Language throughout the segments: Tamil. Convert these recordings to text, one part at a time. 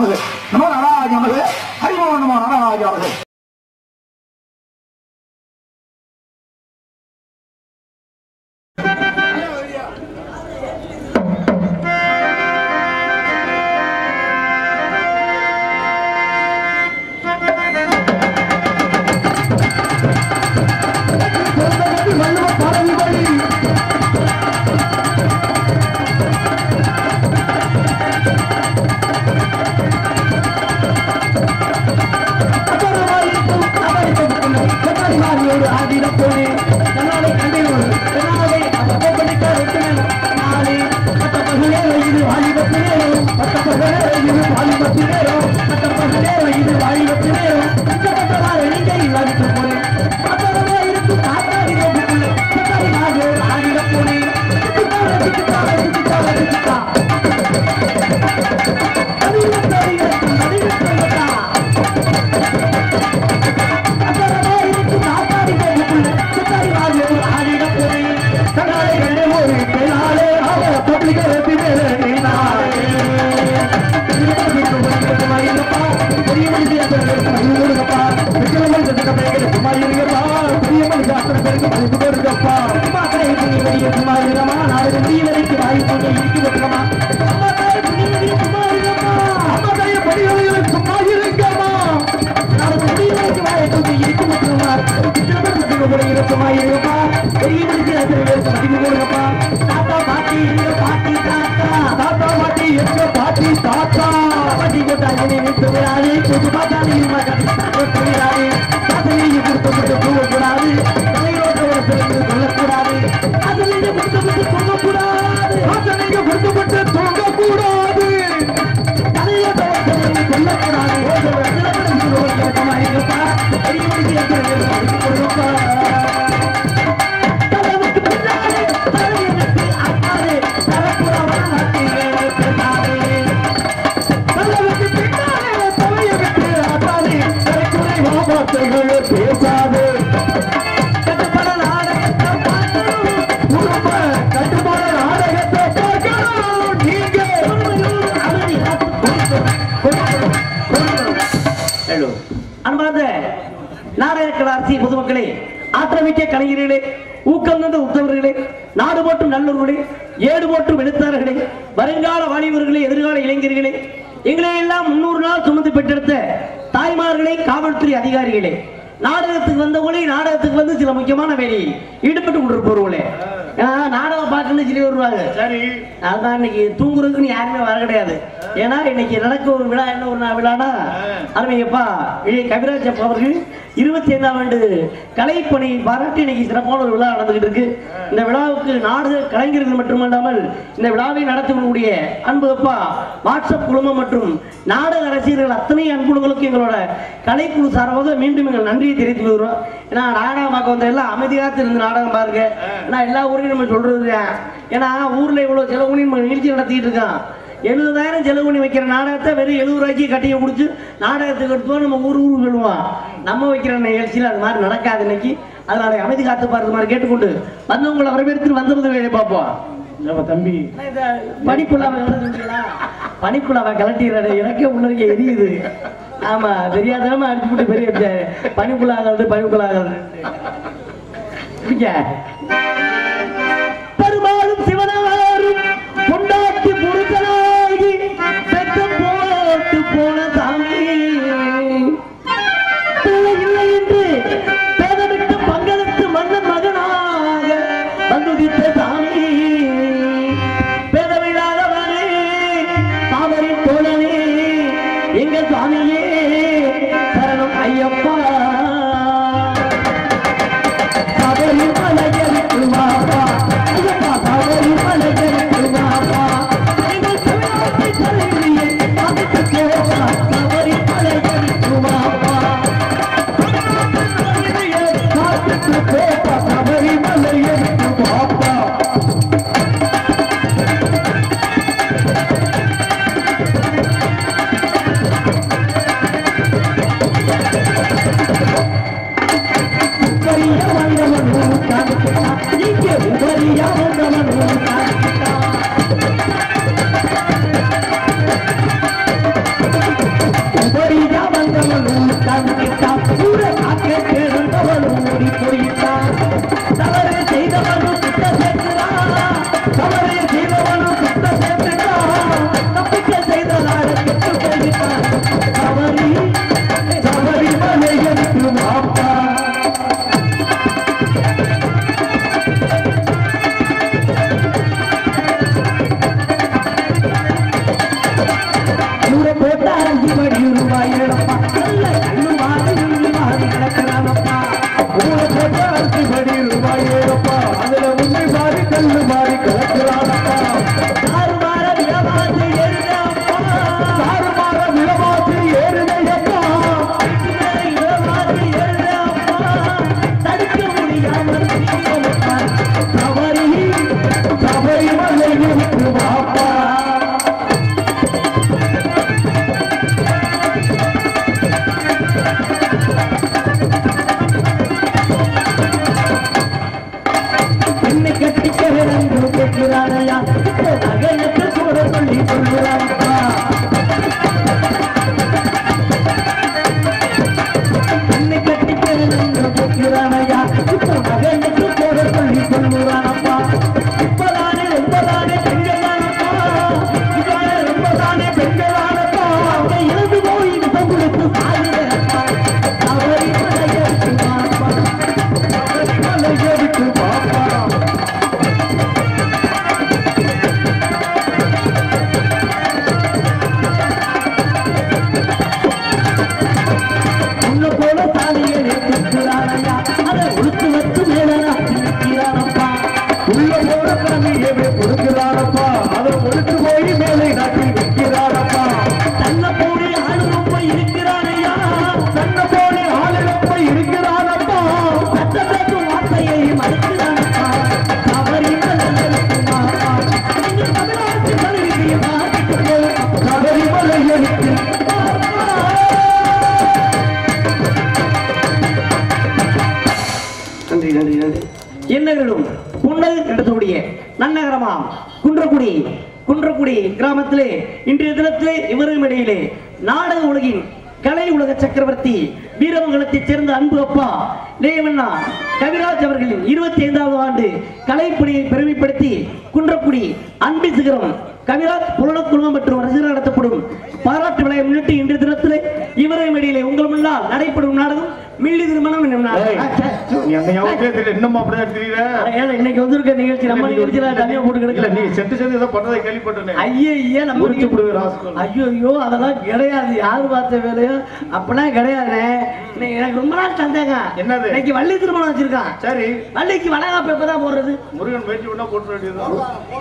நமது நம நாராஜ நமது ஹரிமோ நம நாராஜ நமது ஹலோ அன்பார்ந்த நாடக கலாசி பொதுமக்களே ஆற்றமிக்க கலைஞர்களே ஊக்கம் தந்த உத்தவர்களே நாடு போற்றும் நல்லூர்களே ஏடு போற்றும் எழுத்தாளர்களே வருங்கால வாலிபர்களே எதிர்கால இளைஞர்களே எங்களை எல்லாம் முன்னூறு நாள் சுமந்து பெற்றெடுத்த தாய்மார்களே காவல்துறை அதிகாரிகளே நாடகத்துக்கு வந்தவங்களே நாடகத்துக்கு வந்து சில முக்கியமான வேலையை ஈடுபட்டு கொண்டிருப்பவர்களே ஏன்னா நாடகம் பார்க்கணும்னு சொல்லி வருவாங்க சரி அதான் இன்னைக்கு தூங்குறதுக்குன்னு யாருமே வர கிடையாது ஏன்னா இன்னைக்கு நடக்க ஒரு விழா என்ன ஒரு நா- விழானா அருமையப்பா விஜய் கவிராஜ் அப்பா அவர்கள் இருபத்தி ஐந்தாம் ஆண்டு கலைப்பணி பாராட்டி இன்னைக்கு சிறப்பான ஒரு விழா நடந்துகிட்டு இருக்கு இந்த விழாவுக்கு நாடு கலைஞர்கள் மட்டுமல்லாமல் இந்த விழாவை நடத்தக்கூடிய அன்பு அப்பா வாட்ஸ்அப் குழுமம் மற்றும் நாடக ரசிகர்கள் அத்தனை அன்புகளுக்கும் எங்களோட கலைக்குழு சார்பாக மீண்டும் எங்கள் நன்றியை தெரிவித்து வருவோம் ஏன்னா நாடகம் பார்க்க வந்த எல்லாம் அமைதியாக இருந்து நாடகம் பாருங்க ஏன்னா எல்லா ஊரையும் நம்ம சொல்றது தான். ஏன்னா ஊர்ல இவ்வளவு செலவு பண்ணி நம்ம நிகழ்ச்சி நடத்திட்டு இருக்கான் எழுபதாயிரம் செலவு பண்ணி வைக்கிற நாடகத்தை வெறும் எழுபது ரூபாய்க்கு கட்டியை குடிச்சு நாடகத்துக்கு எடுத்தோம் நம்ம ஊர் ஊருக்கு சொல்லுவோம் நம்ம வைக்கிற நிகழ்ச்சியில் அது மாதிரி நடக்காது இன்னைக்கு அதனால அமைதி காத்து பாருது மாதிரி கேட்டுக்கொண்டு வந்தவங்களை வரவேற்று வந்தது வேலை பார்ப்போம் நம்ம தம்பி பனிப்புலாவை பனிப்புலாவை கலட்டிடுறாரு எனக்கே உள்ளே எரியுது ஆமா தெரியாதவமா அடிச்சு போட்டு பெரிய பனிப்புலாகிறது பனிப்புலாகிறது பெரும்பாலும் சிவனாரும் பொண்டாட்டி புருஷனாகி பெற்ற போட்டு போன சாமி பிள்ளை இல்லை என்று பேதமிட்டு பங்களித்து மன்னன் மகனாக வந்துதித்த சாமி பேதமில்லாதவனே தாமரின் தோழனே எங்க சுவாமியே சரணம் ஐயப்பா சபரி மலையருக்கு வாப்பா ஐயப்பா சபரி மலையருக்கு வாப்பா எங்கள் தமிழ்நாட்டு தலைவியை பார்த்து கேப்பா சபரி மலையருக்கு வாப்பா பார்த்து கேப்பா சபரி மலையருக்கு வாப்பா பெரிய வந்தவன் தமிழர்களும் புன்னகு நடத்தக்கூடிய நன்னகரமாம் குன்றக்குடி குன்றக்குடி கிராமத்திலே இன்றைய தினத்திலே இவரும் இடையிலே நாடக உலகின் கலை உலக சக்கரவர்த்தி வீரமங்கலத்தைச் சேர்ந்த அன்பு அப்பா லேவண்ணா கவிராஜ் அவர்களின் இருபத்தி ஐந்தாவது ஆண்டு கலைப்பணியை பெருமைப்படுத்தி குன்றக்குடி அன்பி சிகரம் கவிராஜ் புலன குழுமம் மற்றும் ரசிகர் நடத்தப்படும் பாராட்டு விழாவை முன்னிட்டு இன்றைய தினத்திலே இவரையும் இடையிலே உங்கள் முன்னால் நடைபெறும் நாடகம் மில்லி திருமணம் என்னும் ஏய், நாடகம் நீ அந்த ஞாபகமே தெரியல இன்னும் அப்படிதான் தெரியல அட ஏலே, இன்னைக்கு வந்திருக்க நிகழ்ச்சி நம்ம நிகழ்ச்சி தனியா போட்டு இல்ல கிடக்கல நீ செத்து செத்து ஏதோ பண்றதை கேள்விப்பட்டேன் ஐயே ஐயே நம்ம உரிச்சு நிகழ்ச்சி- விடுவே ராஸ்கல். ஐயோ ஐயோ அதெல்லாம் கிடையாது யாரு பார்த்த வேலையோ அப்பெல்லாம் கிடையாதுண்ணே இன்னைக்கு எனக்கு ரொம்ப நாள் சந்தேகம் என்னது? இன்னைக்கு வள்ளி திருமணம் வச்சிருக்கான் சரி வள்ளிக்கு வளகாப்பு எப்பதான் போடுறது முருகன் வேட்டி ஒண்ணா போட்டு வேண்டியதுதான்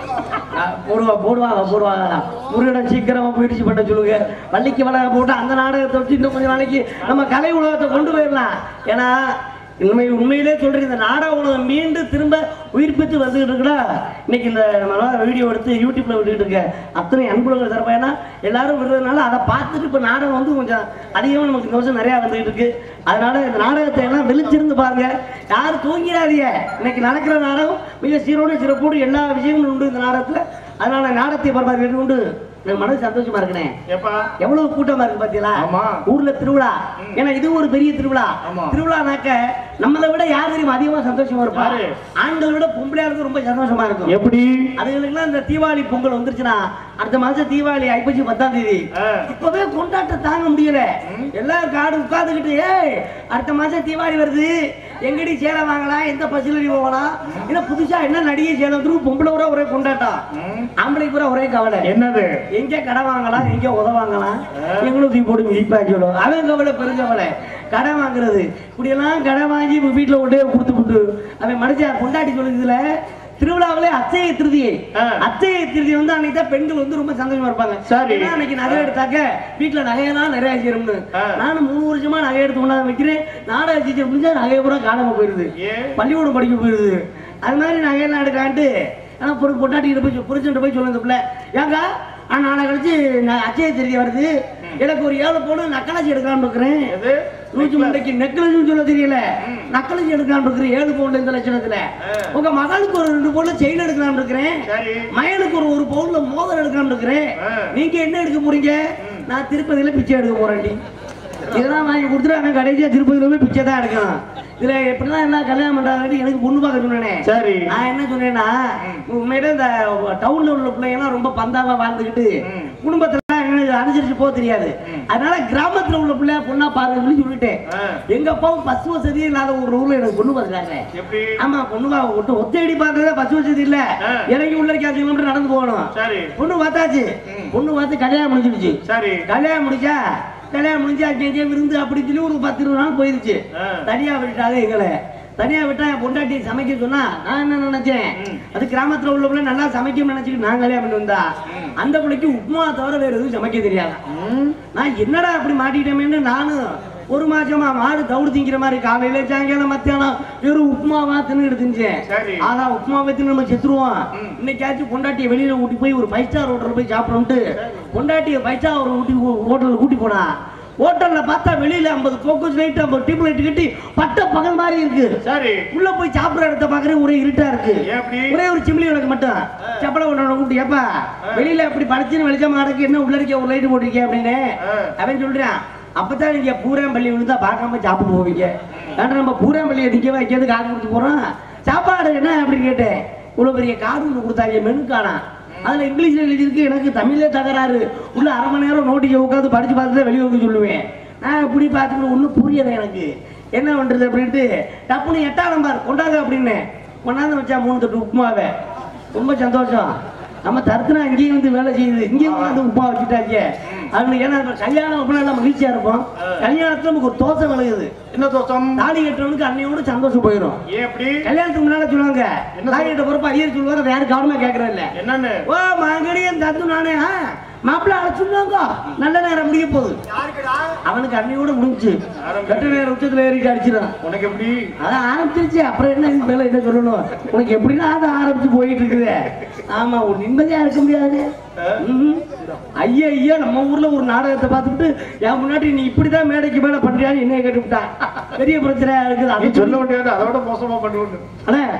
ஆ, போடுவா போடுவாங்க போடுவாங்க முருகனை சீக்கிரமா முயற்சி பண்ண சொல்லுங்க வள்ளிக்கு வளகாப்பு போட்டு அந்த நாடகத்தை வச்சு இன்னும் கொஞ்ச நாளைக்கு நம்ம கலை உலகத்தை கொண்டு போயிடலாம் ஏன்னா உண்மை உண்மையிலே சொல்றேன் இந்த நாடக உலகம் மீண்டும் திரும்ப உயிர்ப்பித்து வந்துகிட்டு இருக்குடா இன்னைக்கு இந்த நம்ம வீடியோ எடுத்து யூடியூப்ல விட்டுக்கிட்டு இருக்க அத்தனை அன்புலங்கள் தரப்பா ஏன்னா எல்லாரும் விடுறதுனால அதை பார்த்துட்டு இப்போ நாடகம் வந்து கொஞ்சம் அதிகமாக நமக்கு இந்த வருஷம் நிறையா வந்துகிட்டு இருக்கு அதனால இந்த நாடகத்தை எல்லாம் வெளிச்சிருந்து பாருங்க யாரும் தூங்கிடாதீங்க இன்னைக்கு நடக்கிற நாடகம் மிக சீரோடு சிறப்போடு எல்லா விஷயங்களும் உண்டு இந்த நாடகத்தில் அதனால நாடகத்தை பார்ப்பாரு உண்டு எனக்கு மனசு சந்தோஷமா இருக்குனே ஏப்பா எவ்வளவு கூட்டமா இருக்கு பாத்தீங்களா ஆமா. ஊர்ல திருவிழா ஏன்னா இது ஒரு பெரிய திருவிழா ஆமா. திருவிழானாக்க நம்மளை விட யார் தெரியுமா அதிகமா சந்தோஷமா இருப்பா யாரு? ஆண்களை விட பொம்பளையா இருக்கு ரொம்ப சந்தோஷமா இருக்கும் எப்படி அதுகளுக்குலாம் இந்த தீபாவளி பொங்கல் வந்துருச்சுன்னா அடுத்த மாசம் தீபாவளி ஐப்பசி பத்தாம் தேதி ஆ. இப்பவே கொண்டாட்டம் தாங்க முடியல எல்லாம் காடு உட்கார்ந்துக்கிட்டு ஏய் அடுத்த மாசம் தீபாவளி வருது எங்கடி சேலை வாங்கலாம் எந்த பசிலடி போகலாம் இல்ல புதுசா என்ன நடிகை சேலை வந்துரும் பொம்பளை கூட ஒரே கொண்டாட்டம் ம். ஆம்பளை கூட ஒரே கவலை என்னது எங்க கடை வாங்கலாம் எங்க உத வாங்கலாம் எங்களும் தூக்கி போட்டு மிதிப்பா சொல்லுவோம் அவன் கவலை பெருங்கவலை கடை வாங்குறது இப்படியெல்லாம் கடை வாங்கி இப்ப வீட்டுல கொண்டே கொடுத்து விட்டு அவன் மனுஷன் கொண்டாடி சொல்லுதுல திருவிழாவிலே அச்சய திருதியை ஆ. அச்சய திருதி வந்து அன்னைக்கு தான் பெண்கள் வந்து ரொம்ப சந்தோஷமா இருப்பாங்க சரி. ஏன்னா அன்னைக்கு நகை எடுத்தாக்க வீட்டுல நகையெல்லாம் நிறைய சேரும்னு ஆ. நானும் மூணு வருஷமா நகை எடுத்து கொண்டாந்து வைக்கிறேன் நாடக டீச்சர் முடிஞ்சா நகையை பூரா காணாம போயிருது ஏன் பள்ளிக்கூடம் படிக்க போயிருது அது மாதிரி நகையெல்லாம் எடுக்கான்ட்டு ஆனால் பொருள் பொட்டாட்டிக்கிட்ட போய் புரிச்சுட்டு போய் சொல்லுங்க பிள்ளை ஏங்க ஆ நாளை கழிச்சு நான் அச்சய திருதி வருது எனக்கு ஒரு ஏழு பவுன் நக்கலாச்சி எடுக்கலாம்னு இருக்கிறேன் எது நூற்றி மண்டைக்கு நெக்லஸ் சொல்ல தெரியல நக்கலாச்சி எடுக்கலாம்னு இருக்கிறேன் ஏழு பவுன் இந்த லட்சணத்துல உங்க மகளுக்கு ஒரு ரெண்டு பவுன்ல செயின் எடுக்கலாம்னு இருக்கிறேன் சரி மயனுக்கு ஒரு ஒரு பவுன்ல மோதிரம் எடுக்கலாம்னு இருக்கிறேன் ஆ. நீங்க என்ன எடுக்க போறீங்க நான் திருப்பதியில பிச்சை எடுக்க போறேன்டி இதெல்லாம் வாங்கி கொடுத்துட்டு அவன் கடைசியா திருப்பதியில போய் பிச்சை தான் எடுக்கணும் இதுல எப்படிலாம் எல்லாம் கல்யாணம் பண்றாங்க எனக்கு பொண்ணு பார்க்க சொன்னேனே சரி நான் என்ன சொன்னேன்னா உண்மையிலே இந்த டவுன்ல உள்ள பிள்ளைங்கலாம் ரொம்ப பந்தாவா வாழ்ந்துக்கிட்டு ம். குடும்பத்துல எனக்கு அனுசரிச்சு போக தெரியாது அதனால கிராமத்துல உள்ள பிள்ளைய பொண்ணா பாருங்கன்னு சொல்லி சொல்லிட்டேன் ஆ. எங்க அப்பாவும் பஸ் வசதியே இல்லாத ஒரு ஊர்ல எனக்கு பொண்ணு பார்க்கறாங்க எப்படி ஆமா பொண்ணு பா ஒட்டு ஒத்தையடி பார்க்கறதே பஸ் வசதி இல்ல ஆ. இறங்கி உள்ள இருக்க அஞ்சு கிலோமீட்டர் நடந்து போகணும் சரி பொண்ணு பார்த்தாச்சு ம். பொண்ணு பார்த்து கல்யாணம் முடிஞ்சிருச்சு சரி கல்யாணம் முடிச்சா கல்யாணம் முடிஞ்சு அங்கே இங்கே விருந்து அப்படின்னு சொல்லி ஒரு பத்து இருபது நாள் போயிருச்சு ஆ. தனியா விட்டுட்டாங்க எங்களை தனியா விட்டா என் பொண்டாட்டி சமைக்க சொன்னா நான் என்ன நினைச்சேன் ம். அது கிராமத்துல உள்ள பிள்ளை நல்லா சமைக்கும்னு நினைச்சுட்டு நான் கல்யாணம் பண்ணி வந்தா ம். அந்த பிள்ளைக்கு உப்புமா தவிர வேற எதுவும் சமைக்க தெரியாது ம். நான் என்னடா அப்படி மாட்டிட்டேமேன்னு நானும் ஒரு மாசமா மாடு தவிடு திங்கிற மாதிரி காலையில சாயங்காலம் மத்தியானம் வெறும் உப்புமாவா தின்னு திஞ்சேன் சரி. ஆனா உப்புமாவை தின்னு நம்ம செத்துருவோம் ம். இன்னைக்காச்சும் பொண்டாட்டியை வெளியில கூட்டி போய் ஒரு ஃபைவ் ஸ்டார் ஹோட்டல் போய் சாப்பிடணும்ட்டு பொண்டாட்டியை ஃபைவ் ஸ்டார் ஊட்டி ஹோட்டலில் கூட்டி போனா ஹோட்டல்ல பார்த்தா வெளியில ஐம்பது போக்கஸ் லைட் ஐம்பது டியூப் லைட் கட்டி பட்ட பகல் மாதிரி இருக்கு சரி உள்ள போய் சாப்பிடுற இடத்த பாக்குறேன் ஒரே இருட்டா இருக்கு ஏன் அப்படி ஒரே ஒரு சிம்லி விளக்கு மட்டும் சப்பளம் ஒன்று கூப்பிட்டு ஏப்பா வெளியில அப்படி படைச்சுன்னு வெளிச்சம் நடக்கு என்ன உள்ள இருக்க ஒரு லைட் போட்டிருக்கேன் அப்படின்னு ஆ. அவன் சொல்றான் அப்பதான் நீங்க பூராம்பள்ளி விழுந்தா பார்க்காம சாப்பிட போவீங்க ஏன்னா நம்ம பூராம்பள்ளியை நிக்க வைக்கிறது காடு கொடுத்து போறோம் சாப்பாடு என்ன அப்படின்னு கேட்டேன் இவ்வளவு பெரிய கார்டு ஒன்று கொடுத்தாங்க மெனு காணா அதுல இங்கிலீஷ்ல எழுதியிருக்கு எனக்கு தமிழ்லே தகராறு உள்ள அரை மணி நேரம் நோட்டீஸை உட்காந்து படிச்சு பார்த்துட்டு வெளியே வந்து சொல்லுவேன் நான் இப்படி பார்த்துட்டு ஒன்றும் புரியல எனக்கு என்ன பண்றது அப்படின்ட்டு டப்புன்னு எட்டாம் நம்பர் கொண்டாங்க அப்படின்னு கொண்டாந்து வச்சா மூணு தொட்டு உப்புமாவை ரொம்ப சந்தோஷம் நம்ம தருத்துனா இங்கேயும் வந்து வேலை செய்யுது இங்கேயும் வந்து உப்புமா வச்சுட்டாங்க அது ஏன்னா இப்ப கல்யாணம் அப்படின்னா எல்லாம் மகிழ்ச்சியா இருப்போம் கல்யாணத்துல நமக்கு ஒரு தோசை விளையுது என்ன தோசம் தாலி கட்டுறவனுக்கு அன்னையோட சந்தோஷம் போயிடும் ஏன் அப்படி கல்யாணத்துக்கு முன்னால சொல்லுவாங்க என்ன தாலி கட்ட பொறுப்பு ஐயர் சொல்லுவாங்க வேற கவனமா கேட்கறது இல்ல என்னன்னு ஓ மகடியும் தந்து நானே ஆ, மாப்பிள்ளை அழைச்சுடுவாங்க நல்ல நேரம் முடிய போகுது அவனுக்கு அன்னையோட முடிஞ்சு ஆரம்பிச்சு. கட்ட நேரம் உச்சத்துல ஏறிட்டு அடிச்சிடான் உனக்கு எப்படி அதான் ஆரம்பிச்சிருச்சு அப்புறம் என்ன இதுக்கு மேல என்ன சொல்லணும் உனக்கு எப்படின்னா அது ஆரம்பிச்சு போயிட்டு இருக்குது ஆமா ஒரு நிம்மதியா இருக்க முடியாது ம்ஹும். ஐயா ஐயா நம்ம ஊர்ல ஒரு நாடகத்தை பார்த்துட்டு என் முன்னாடி நீ இப்படிதான் மேடைக்கு மேல பண்றியான்னு என்னைய கேட்டுவிட்டான் பெரிய பிரச்சனையா இருக்குது நீ அதை சொல்ல முடியாது அதோட மோசமா பண்ணுவோம் அண்ணே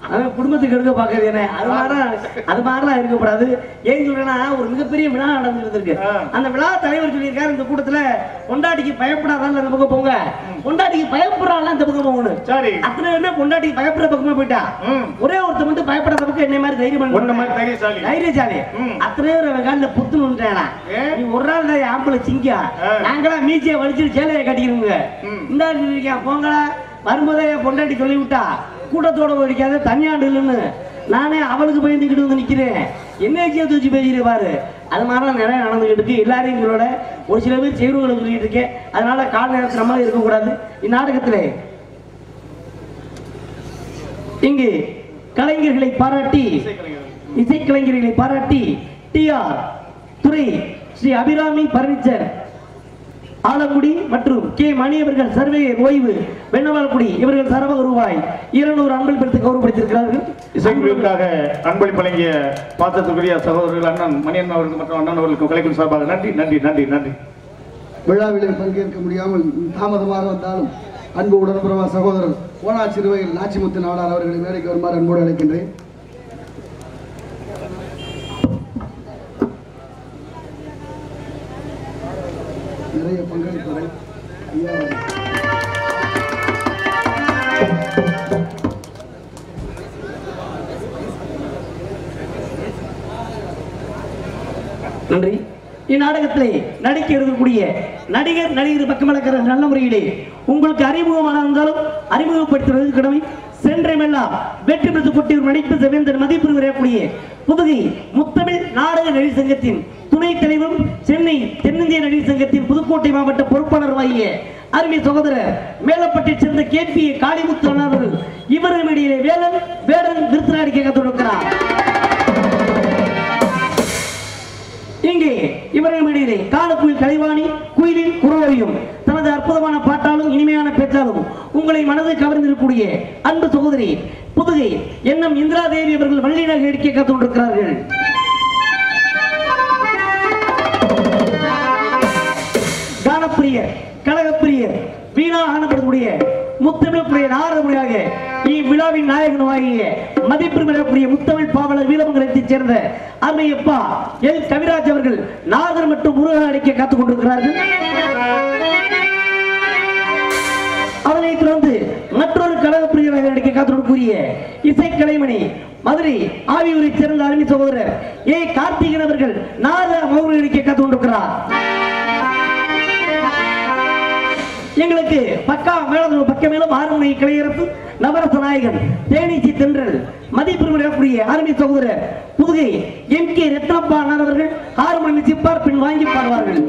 அவன் குடும்பத்துக்கு எடுக்க பாக்குறது என்ன அது மாதிரிலாம் அது மாதிரிலாம் இருக்கக்கூடாது ஏன் சொல்றேன்னா ஒரு மிகப்பெரிய விழா நடந்துட்டு இருக்கு ஆ. அந்த விழா தலைவர் சொல்லியிருக்காரு இந்த கூட்டத்துல பொண்டாட்டிக்கு பயப்படாதான் இந்த பக்கம் போங்க பொண்டாட்டிக்கு பயப்படுறாள் இந்த பக்கம் போகணும் சரி அத்தனை பேருமே பொண்டாட்டிக்கு பயப்படுற பக்கமா போயிட்டா ம். ஒரே ஒருத்த மட்டும் பயப்படாத பக்கம் என்ன மாதிரி தைரியம் உன்ன மாதிரி தைரியசாலி. தைரியசாலி ம். அத்தனை பேர் அவன் காலில் புத்து நின்றானா ஏன்? நீ ஒரு நாள் தான் ஆம்பளை சிங்கா ஆ. நாங்களாம் மீச்சியை வலிச்சுட்டு சேலையை கட்டிக்கிறோங்க ம். இந்த இருக்கேன் போங்களா வரும்போதே என் பொண்டாட்டி சொல்லி விட்டா கூட்டத்தோட போடிக்காத தனியாண்டு இல்லைன்னு நானே அவளுக்கு பயந்துக்கிட்டு வந்து நிக்கிறேன் என்ன விஷயத்தை வச்சு பேசிட்டு பாரு அது மாதிரிலாம் நிறைய நடந்துகிட்டு இருக்கு எல்லாரையும் எங்களோட ஒரு சில பேர் செய்வங்களை சொல்லிட்டு இருக்கேன் அதனால கால நேரத்தில் நம்மளும் இருக்கக்கூடாது இந்நாடகத்திலே இங்கு கலைஞர்களை பாராட்டி இசைக்கலைஞர்களை பாராட்டி டி ஆர் துறை ஸ்ரீ அபிராமி பர்னிச்சர் ஆலங்குடி மற்றும் கே மணி அவர்கள் சர்வேயர் ஓய்வு வெண்ணவால்குடி இவர்கள் சரவ ரூபாய் இருநூறு அன்பல் பெருத்து கௌரவப்படுத்தியிருக்கிறார்கள் இசைக்குழுவிற்காக அன்பளிப்பு வழங்கிய பாசத்துக்குரிய சகோதரர்கள் அண்ணன் மணியன் அவர்களுக்கு மற்றும் அண்ணன் அவர்களுக்கு கலைக்குழு சார்பாக நன்றி நன்றி நன்றி நன்றி விழாவிலே பங்கேற்க முடியாமல் தாமதமாக வந்தாலும் அன்பு உடன்பிறவா சகோதரர் ஓனா சிறுவையில் நாச்சிமுத்து நாடார் அவர்களை மேடைக்கு வருமாறு அன்போடு அழைக்கின்றேன் நிறைய பங்களிப்புகள் ஐயா நன்றி இந்நாடகத்திலே நடிக்க இருக்கக்கூடிய நடிகர் நடிகர் பக்கமளக்கிற நல்ல முறையிலே உங்களுக்கு அறிமுகமான இருந்தாலும் அறிமுகப்படுத்துவது கடமை சென்றமெல்லாம் வெற்றி பெற்று கொட்டியூர் நடிப்பு செவேந்தர் மதிப்பு வரையக்கூடிய புதுகை முத்தமிழ் நாடக நடிகர் சங்கத்தின் துணைத் தலைவரும் சென்னை தென்னிந்திய நடிகர் சங்கத்தின் புதுக்கோட்டை மாவட்ட பொறுப்பாளருமாகிய அருமை சகோதரர் மேலப்பட்டில் சேர்ந்த கே பி காளிமுத்து அண்ணா அவர்கள் இவர்கள் இடையிலே வேலன் வேடன் விருத்தநாடி கேட்க தொடங்குகிறார் இங்கே இவர்கள் இடையிலே காலக்குயில் கலைவாணி குயிலின் குரலையும் தனது அற்புதமான பாட்டாலும் இனிமையான பேச்சாலும் உங்களை மனதை கவர்ந்திருக்கக்கூடிய அன்பு சகோதரி புதுகை எண்ணம் இந்திரா தேவி அவர்கள் வள்ளியாக எடுக்க கத்து கொண்டிருக்கிறார்கள் கானப்பிரியர் கழகப்பிரியர் வீணா ஆனப்படக்கூடிய முத்தமிழக்கூடிய நாரதமுடியாக இவ்விழாவின் நாயகனுமாகிய மதிப்பிற்குரிய முத்தமிழ் பாவலர் வீரமங்கலத்தைச் சேர்ந்த அருமையப்பா எல் கவிராஜ் அவர்கள் நாகர் மற்றும் முருகன் அடிக்க காத்துக் கொண்டிருக்கிறார்கள் அதனைத் தொடர்ந்து மற்றொரு கழகப்பிரியராக நடிக்க காத்துக்கூடிய இசை கலைமணி மதுரை ஆவியூரைச் சேர்ந்த அருமை சகோதரர் ஏ கார்த்திகன் அவர்கள் நாத மௌன நடிக்க காத்துக் கொண்டிருக்கிறார் எங்களுக்கு பக்கா மேல பக்க மேலும் ஆறுமணி கிளையரசு நவரச நாயகன் தேனீச்சி தென்றல் மதிப்பிற்குரிய ஆர்மி சகோதரர் புதுகை எம் கே ரத்னப்பா அண்ணன் அவர்கள் ஆறு மணி சிப்பார் பின் வாங்கி பாடுவார்கள்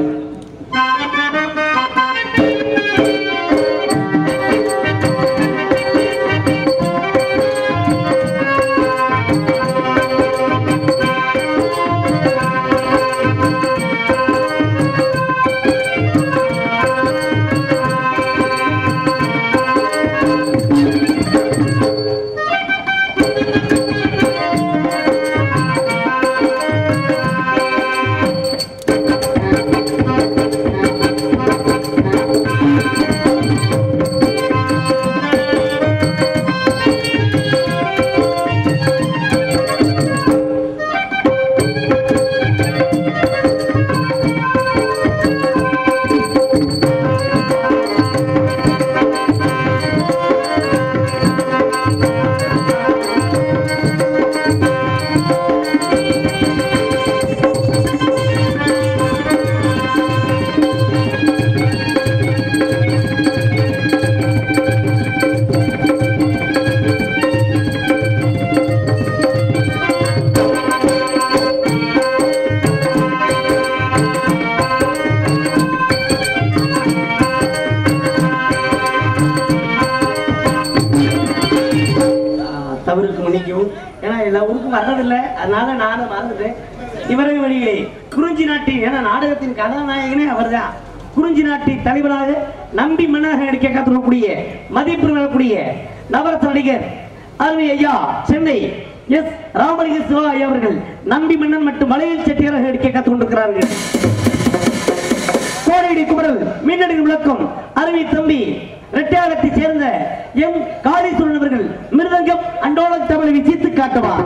ஆஹ் தவறுக்கு மன்னிக்கவும் ஏன்னா எல்லா ஊருக்கும் வர்றதில்லை அதனால நானும் மறந்துட்டேன் இவரது வழியிலே குறிஞ்சி நாட்டின் ஏன்னா நாடகத்தின் கதாநாயகனே அவர்தான் குறிஞ்சி நாட்டின் தலைவராக நம்பி மன்னராக நடிக்க காத்துக்கூடிய மதிப்பு வரக்கூடிய நவரச நடிகர் அருமை ஐயா சென்னை எஸ் ராமலிங்க சிவா ஐயா அவர்கள் நம்பி மன்னன் மற்றும் மலையில் செட்டியாராக நடிக்க காத்துக் கொண்டிருக்கிறார்கள் கோடையடி குமரல் மின்னடி விளக்கம் அருமை தம்பி இரட்டையாகத்தை சேர்ந்த எம் காளீஸ்வரன் அவர்கள் மிருதங்கம் அண்டோள தமிழை விசித்து காட்டுவார்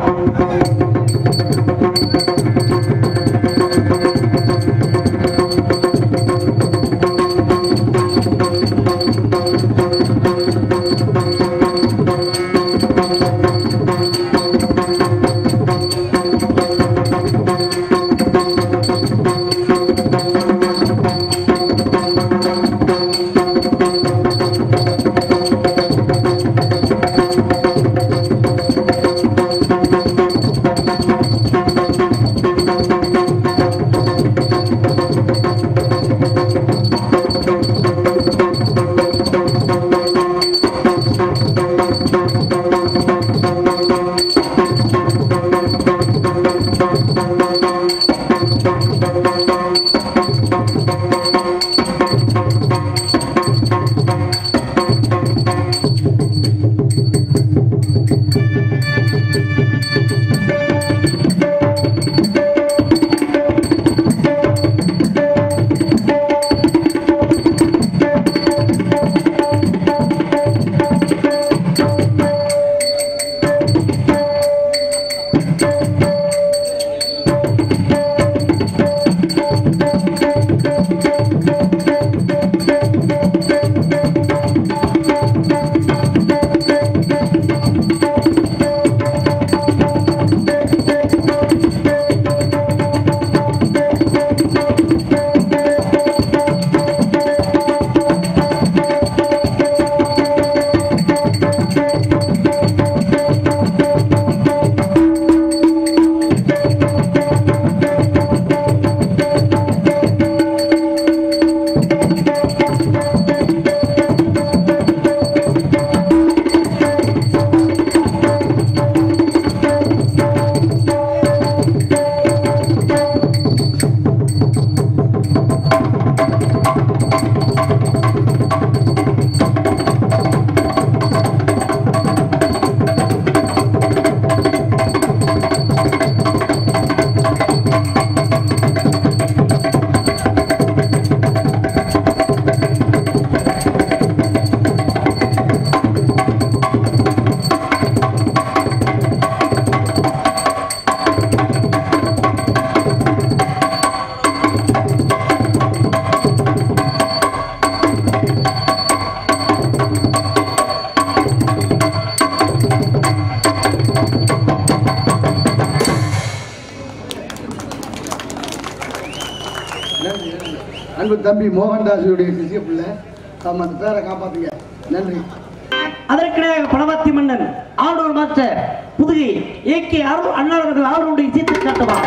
அன்பு தம்பி மோகன்தாஸுடைய சிசிய பிள்ளை ஆமா அந்த பேரை காப்பாத்துங்க நன்றி அதற்கிடையாக பணவாத்தி மன்னன் ஆடோர் மாஸ்டர் புதுகை ஏகே அருள் அண்ணாவர்கள் ஆடோருடைய விசித்து காட்டுவார்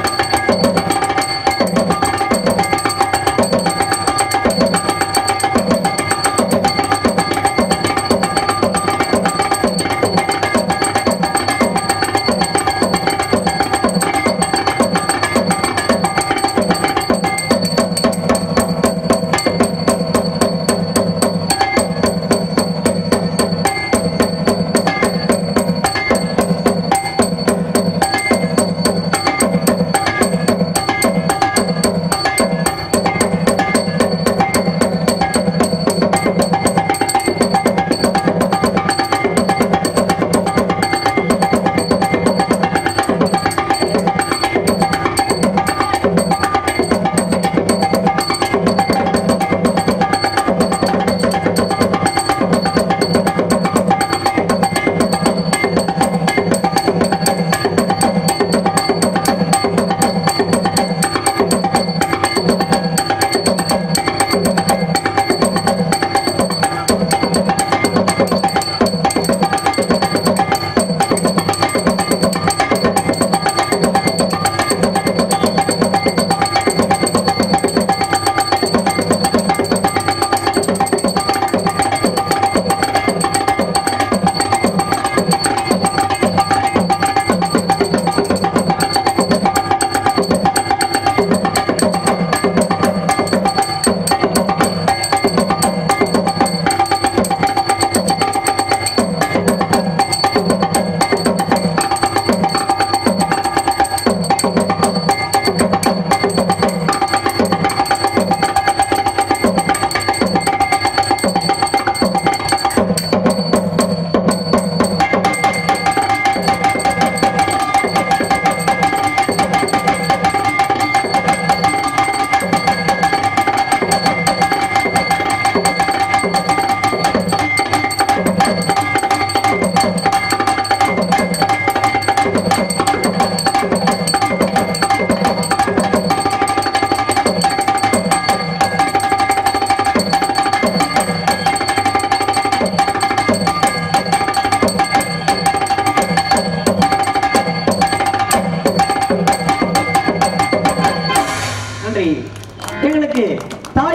ஆ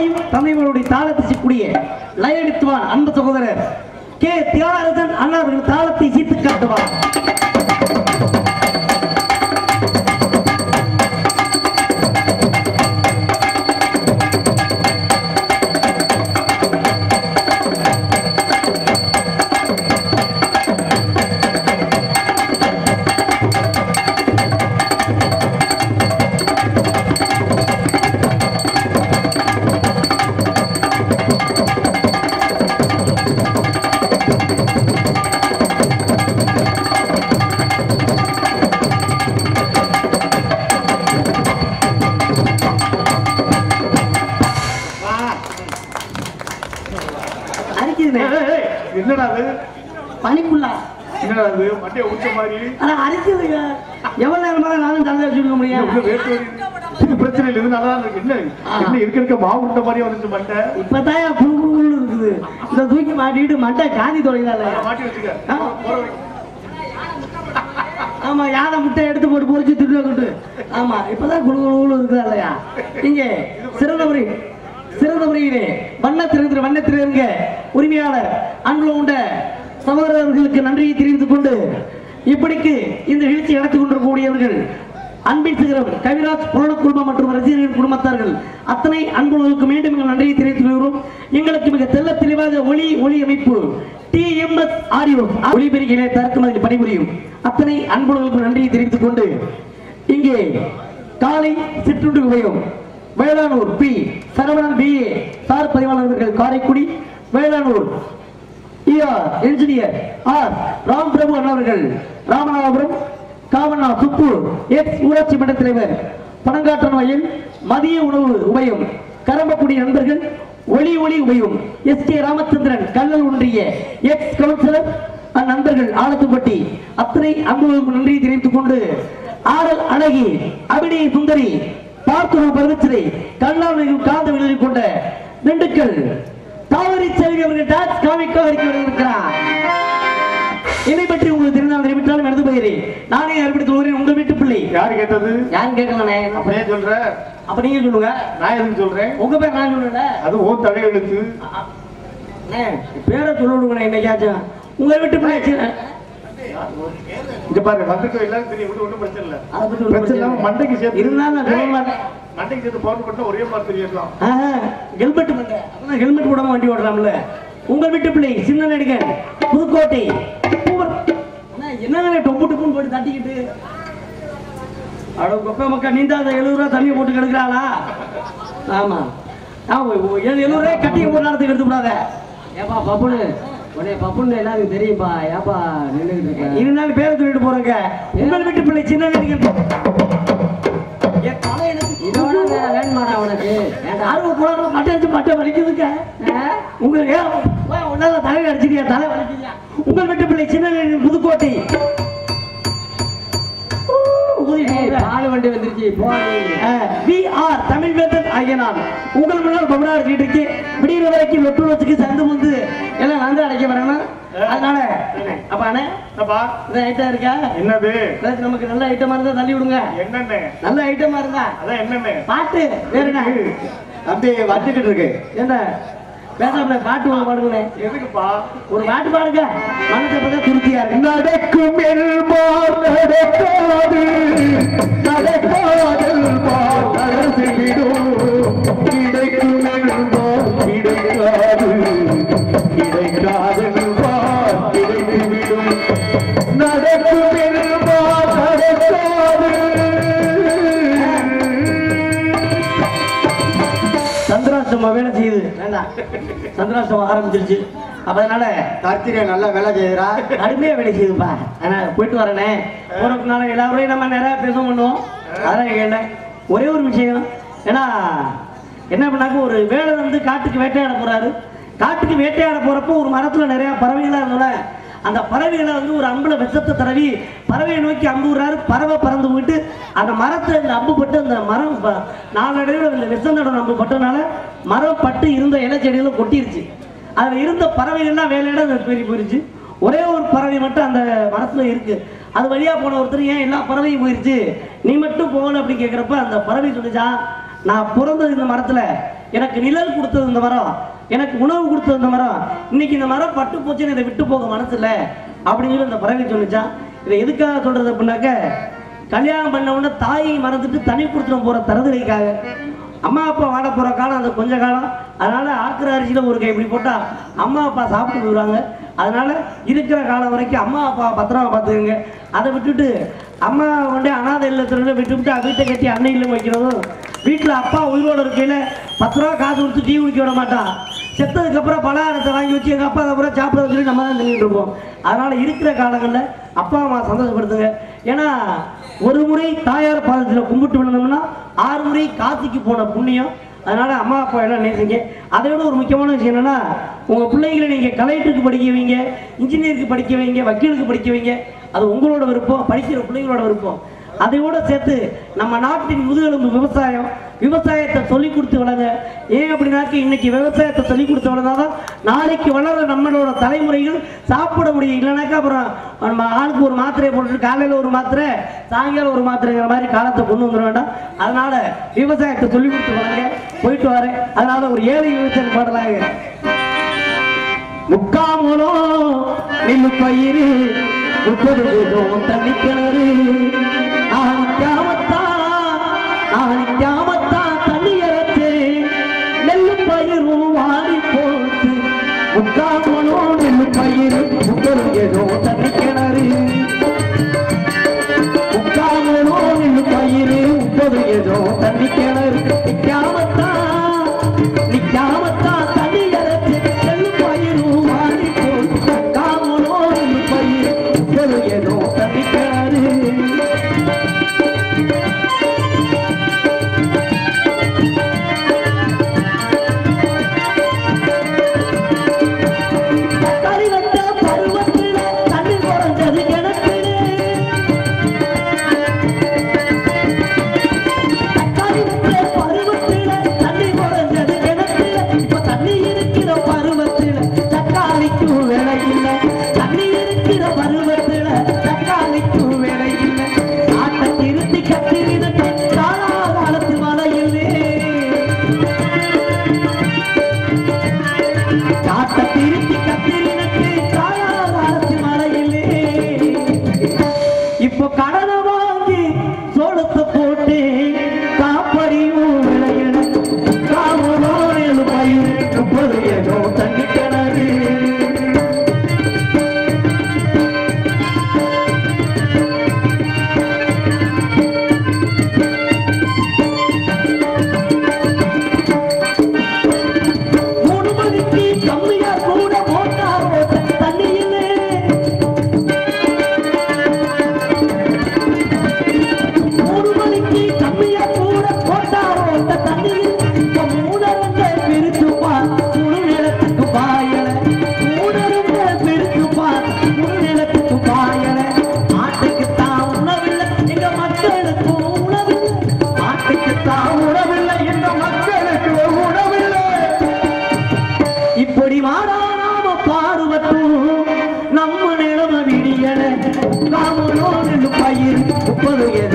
தாயும் தந்தைகளுடைய தாளத்தை செய்யக்கூடிய லயடித்துவான் அன்பு சகோதரர் கே தியாகராஜன் அண்ணா அவர்கள் தாளத்தை சீத்து காட்டுவார் அரிக்குதுண்ணே ஏய், ஏய், என்னடா அது பனிக்குள்ளா என்னடா அது மண்டைய உச்ச மாதிரி ஆனா அரிக்குதுங்க எவ்வளவு நேரமா நானும் தந்தை வச்சுருக்க முடியும் இவ்வளவு வேர்த்து வருது. இது பிரச்சனை இல்லை இது நல்லா தான் இருக்கு என்ன என்ன இருக்க இருக்க மாவு உண்ட மாதிரி வந்துச்சு மண்டை இப்பதான் புழு புழுன்னு இருக்குது இதை தூக்கி மாட்டிட்டு மண்டை காந்தி தொலைதால அதை மாட்டி வச்சுக்க ஆ. போற வரைக்கும். ஆமா யானை முட்டை எடுத்து போட்டு பொறிச்சு திட்டு ஆமா இப்பதான் குழு குழு இருக்குதா இல்லையா இங்க சிறந்த முறை சிறந்த முறையிலே வண்ணத்திலிருந்து வண்ணத்திலிருங்க உரிமையாளர் அன்புல உண்ட சகோதரர்களுக்கு நன்றியை தெரிவித்துக் கொண்டு இப்படிக்கு இந்த நிகழ்ச்சி நடத்தி கொண்டிருக்கக்கூடியவர்கள் அன்பின் சிகரம் கவிராஜ் புலன குடும்பம் மற்றும் ரசிகர்கள் குடும்பத்தார்கள் அத்தனை அன்புகளுக்கு மீண்டும் எங்கள் நன்றியை தெரிவித்துக் கொள்கிறோம் எங்களுக்கு மிக தெள்ள தெளிவாக ஒளி ஒளி அமைப்பு டிஎம்எஸ் ஆடியோ ஒளிபெருக்கிலே தற்கமதில் பணிபுரியும் அத்தனை அன்புகளுக்கு நன்றியை தெரிவித்துக் கொண்டு இங்கே காலை சிற்றுண்டு உபயம் Velanur P Saravanan P A சார் பதிவாளர் அவர்கள் Karaikudi Velanur E R engineer R Ram Prabhu அண்ணவர்கள் ராமநாதபுரம் காமண்ணா சுப்பூர் எக்ஸ் ஊராட்சி மன்ற தலைவர் பனங்காட்டன் வயல் மதிய உணவு உபயம் கரம்பக்குடி நண்பர்கள் ஒளி ஒளி உபயம் எஸ் கே ராமச்சந்திரன் கல்லல் ஒன்றிய எக்ஸ் கவுன்சிலர் அந்நண்பர்கள் ஆலத்துப்பட்டி அத்தனை அன்புகளுக்கு நன்றி தெரிவித்துக் கொண்டு ஆடல் அழகி அபிநய சுந்தரி பார்த்துணவு பருவச்சிலை கல்லாமையும் காந்த விளையாடி கொண்ட திண்டுக்கல் தாவரி செல்வி அவர்கள் டான்ஸ் காமிக்க வருகிறார் என்னை பற்றி உங்களுக்கு தெரிந்தால் தெரிவித்தாலும் எனது பெயரே நானே அறிவித்து கொள்கிறேன் உங்கள் வீட்டு பிள்ளை யாரு கேட்டது யாரும் கேட்கலண்ணே அப்படியே சொல்ற அப்ப நீங்க சொல்லுங்க நான் எதுக்கு சொல்றேன் உங்க பேர் நான் சொல்லல அது ஓ தலையெழுத்து பேரை சொல்ல விடுங்க என்னைக்காச்சும் உங்க வீட்டு பிள்ளை சி- இங்க பாரு வந்துட்டு எல்லாரும் தெரியும் விட்டு ஒண்ணும் பிரச்சனை இல்ல அதை பத்தி ஒரு பிரச்சனை இல்லாம பிரச்சனை மண்டைக்கு சேர்த்து இருந்தாலும் நான் சொல்ல மாட்டேன் மண்டைக்கு சேர்த்து பவுன் பண்ணா ஒரே மாதிரி தெரியலாம் ஹெல்மெட் அப்பதான் ஹெல்மெட் போடாம வண்டி ஓடுறாம்ல உங்கள் வீட்டு பிள்ளை சின்ன நடிகன் புதுக்கோட்டை பூவர் அண்ணா, என்னங்க டொப்பு டொப்புன்னு போட்டு தட்டிக்கிட்டு அட கொப்பை மக்கா நீந்தாத எழுபது ரூபா தண்ணி போட்டு கிடக்குறாளா ஆமா ஆமா எழுபது ரூபாய் கட்டி ஒரு நேரத்துக்கு எடுத்து விடாத ஏப்பா பப்புனு உன்னை பப்புன்னு எல்லாருக்கும் தெரியும்பா ஏப்பா நின்றுகிட்டு இருக்க இருந்தாலும் பேரை சொல்லிட்டு போறேங்க உங்கள் வீட்டு பிள்ளை சின்ன நடிகன் என் தலை எனக்கு இதோட வேற வேணுமாடா உனக்கு ஏண்டா ஆர்வம் போட மட்டை அடிச்சு மட்டை வலிக்குதுங்க உங்களுக்கு ஏன் வா, உன்னால தலை அடிச்சிட்டியா தலை வலிக்குதியா உங்கள் வீட்டு பிள்ளை சின்ன நடிகன் புதுக்கோட்டை ஊ, ஊதிட்டு ஏய், போங்க. பால் வண்டி வந்துருச்சு போ நீ வி ஆர் தமிழ் வேந்தன் ஆகிய நான் உங்கள் முன்னால் பவனா இருக்கிட்டு இருக்கு விடிகிற வரைக்கும் வெட்டு வச்சுக்கு சந்து முந்து எல்லாம் நான் தான் அடைக்க வரணும் அதனால அப்ப அண்ணே என்னப்பா இந்த ஐட்டம் இருக்கா என்னது ஏதாச்சும் நமக்கு நல்ல ஐட்டமா இருந்தா தள்ளி விடுங்க என்னன்னு நல்ல ஐட்டமா இருந்தா அதான் என்னன்னு பாட்டு வேற என்ன தம்பி வந்துகிட்டு இருக்கு என்ன பேசாம பாட்டு ஒன்று பாடுங்களே எதுக்குப்பா ஒரு பாட்டு பாடுங்க மனசை பார்த்தா திருப்தியா இருக்கு நடக்கும் எல்மார் நடக்காது நடக்காதல் மார் நடந்துவிடும் கிடைக்கும் எல்மார் கிடைக்காது கிடைக்காதல் மார் கிடைத்துவிடும் நடக்கும் எல்மார் நடக்காது சந்திராஷ்டமம் வேலை செய்யுது வேண்டாம் சந்திராஷ்டமம் ஆரம்பிச்சிருச்சு அப்ப அதனால கார்த்திகை நல்லா வேலை செய்கிறா கடுமையா வேலை செய்யுதுப்பா அதனால போயிட்டு வரேனே போறதுக்கு நாளை எல்லாரையும் நம்ம நிறைய பேச பண்ணுவோம் அதெல்லாம் கேட்டேன் ஒரே ஒரு விஷயம் ஏன்னா என்ன பண்ணாக்க ஒரு வேலை வந்து காட்டுக்கு வேட்டையாட போறாரு காட்டுக்கு வேட்டையாட போறப்போ ஒரு மரத்துல நிறைய பறவைகளா இருந்தோட அந்த பறவைகளை வந்து ஒரு அம்புல விஷத்தை தடவி பறவையை நோக்கி அம்பு விடுறாரு பறவை பறந்து போயிட்டு அந்த மரத்தை இந்த அம்பு பட்டு அந்த மரம் ப- நாளடைவில் இந்த விஷம் தடம் அம்பு பட்டனால மரம் பட்டு இருந்த இலை செடிகளும் கொட்டிருச்சு அதுல இருந்த பறவைகள்லாம் வேலையிட அது பெரிய போயிருச்சு ஒரே ஒரு பறவை மட்டும் அந்த மரத்துல இருக்கு அது வழியா போன ஒருத்தர் ஏன் எல்லா பறவையும் போயிருச்சு நீ மட்டும் போகல அப்படின்னு கேட்குறப்ப அந்த பறவை சொல்லிச்சா நான் பிறந்தது இந்த மரத்துல எனக்கு நிழல் கொடுத்தது இந்த மரம் எனக்கு உணவு கொடுத்தது இந்த மரம் இன்னைக்கு இந்த மரம் பட்டு போச்சுன்னு இதை விட்டு போக மனசு இல்லை அப்படின்னு சொல்லி இந்த பறவை சொல்லிச்சான் இதை எதுக்காக சொல்றது அப்படின்னாக்க கல்யாணம் பண்ண உடனே தாயை மறந்துட்டு தனி கொடுத்துட்டு போற தரதுரைக்காக அம்மா அப்பா வாட போற காலம் அது கொஞ்ச காலம் அதனால ஆக்கிற அரிசியில ஒரு கை இப்படி போட்டா அம்மா அப்பா சாப்பிட்டு போயிடுவாங்க அதனால இருக்கிற காலம் வரைக்கும் அம்மா அப்பா பத்திரமா பார்த்துக்கோங்க அதை விட்டுட்டு அம்மா கொண்டே அனாதை இல்லத்துல விட்டு விட்டு வீட்டை கட்டி அன்னையிலும் வைக்கிறதும் வீட்டில் அப்பா உயிரோட இருக்கையில பத்து ரூபா காசு கொடுத்து டீ குடிக்க விட மாட்டான் செத்ததுக்கு அப்புறம் பலகாரத்தை வாங்கி வச்சு எங்க அப்பா அப்புறம் சாப்பிட சொல்லி நம்ம தான் தின்னுட்டு இருப்போம் அதனால இருக்கிற காலங்களில் அப்பா அம்மா சந்தோஷப்படுத்துங்க ஏன்னா ஒரு முறை தாயார் பாதத்தில் கும்பிட்டு விழுந்தோம்னா ஆறு முறை காசிக்கு போன புண்ணியம் அதனால அம்மா அப்பா எல்லாம் நேசிங்க அதை விட ஒரு முக்கியமான விஷயம் என்னன்னா உங்க பிள்ளைங்களை நீங்க கலெக்டருக்கு படிக்க வைங்க இன்ஜினியருக்கு படிக்க வைங்க வக்கீலுக்கு படிக்க வைங்க அது உங்களோட விருப்பம் படிக்கிற பிள்ளைங்களோட விருப்பம் அதையோட சேர்த்து நம்ம நாட்டின் முதுகெலும்பு விவசாயம் விவசாயத்தை சொல்லி கொடுத்து வளங்க ஏன் அப்படின்னாக்க இன்னைக்கு விவசாயத்தை சொல்லி கொடுத்து வளர்ந்தாதான் நாளைக்கு வளர நம்மளோட தலைமுறைகள் சாப்பிட முடியும் இல்லைனாக்கா அப்புறம் நம்ம ஆளுக்கு ஒரு மாத்திரையை போட்டுட்டு காலையில் ஒரு மாத்திரை சாயங்காலம் ஒரு மாத்திரைங்கிற மாதிரி காலத்தை கொண்டு வந்துட வேண்டாம் அதனால விவசாயத்தை சொல்லி கொடுத்து வளங்க போயிட்டு வரேன் அதனால ஒரு ஏழை விவசாயம் பாடலாங்க முக்காமலோ நெல்லு பயிறு முப்பது வீதம் தண்ணி கிணறு ஆணிக்காமத்தான் ஆணிக்காமத்தான் தண்ணி இறத்து நெல்லு பயிரும் வாடி போட்டு முக்காமலோ நெல்லு பயிறு முப்பது வீதம் தண்ணி கிணறு முக்காமலோ நெல்லு பயிறு முப்பது வீதம் தண்ணி கிணறு நிக்காமத்தான் நிக்காமத்தான் தண்ணி இறத்து நெல்லு பயிரும் வாடி போட்டு முக்காமலோ நெல்லு பயிறு முப்பது வீதம் தண்ணி கிணறு கரிவட்ட பருவத்தில தண்ணி குறைஞ்சது கிணற்றிலே கரிவட்ட பருவத்தில தண்ணி குறைஞ்சது கிணற்றில இப்ப தண்ணி இருக்கிற பருவத்தில தக்காளிக்கும் விலை இல்லை தண்ணி இருக்கிற பருவத்தில தக்காளிக்கும் விலை இல்லை ஆட்டை திருத்தி கட்டி விதத்தை காலாகாலத்து மழையில்லே காட்ட திருத்தி கத்திரினுக்கு காயாவாரத்து மலையிலே இப்போ கடனை வாங்கி சோளத்தை போட்டு காப்பறியும் விளையிட காவலோரில் பயிர் முப்பது ஏதோ தண்ணி கிணறு மூணு மணிக்கு கம்மியா கூட போட்டார் தண்ணியிலே மூணு மணிக்கு கம்மியா கூட போட்டார் தண்ணியில் இப்ப மூணரங்க பிரிச்சுப்பா முழு நிலத்துக்கு பாயல மூணரங்க பிரிச்சுப்பா முழு நிலத்துக்கு பாயல ஆட்டுக்கு தான் உணவில்லை எங்க மக்களுக்கு உணவில்லை ஆட்டுக்கு தான் உணவில்லை எங்க மக்களுக்கு உணவில்லை இப்படி மாறா நாம பாடுவட்டும் நம்ம நிலம விடியல காமலோடு பயிர் முப்பது எது